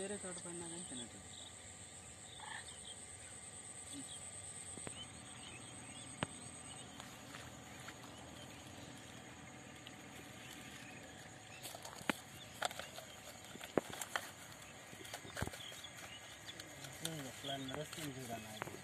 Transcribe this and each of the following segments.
వేరే చోట పడినా కానీ తినట్లేదు ఎట్లా నడుస్తుంది చూడన్నా ఇది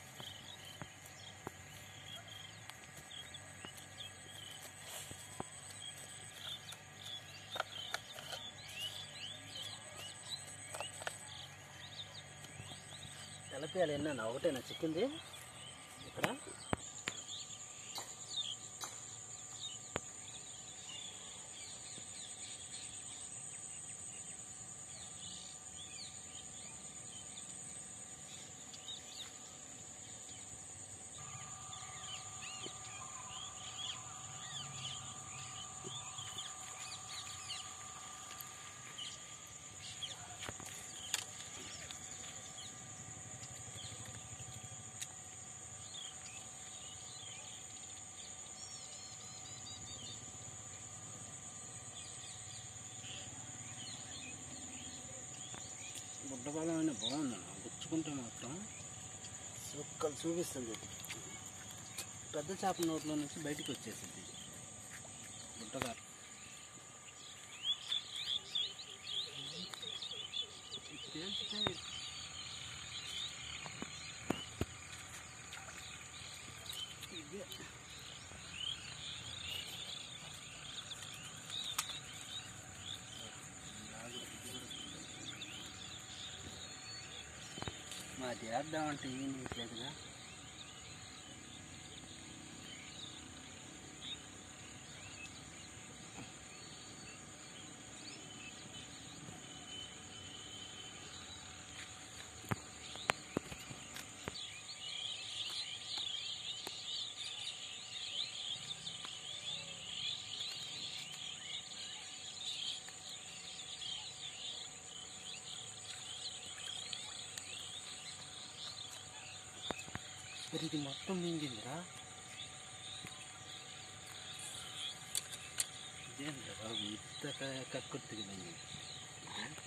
తెలపియాలి ఎన్న ఒకటేనా చిక్కింది ఇక్కడ బుడ్డ బలం అయినా బాగుంది గుచ్చుకుంటే మాత్రం సుక్కలు చూపిస్తుంది పెద్ద చేప నోట్లో నుంచి బయటికి వచ్చేసింది బుట్టగా తేల్చితే ఇదే మాది వేద్దామంటే ఏం చేయట్లేదుగా మరి ఇది మొత్తం మింగిందిరా ఇదేంటి బాబు ఇంత కక్కుర్తిగా మింగింది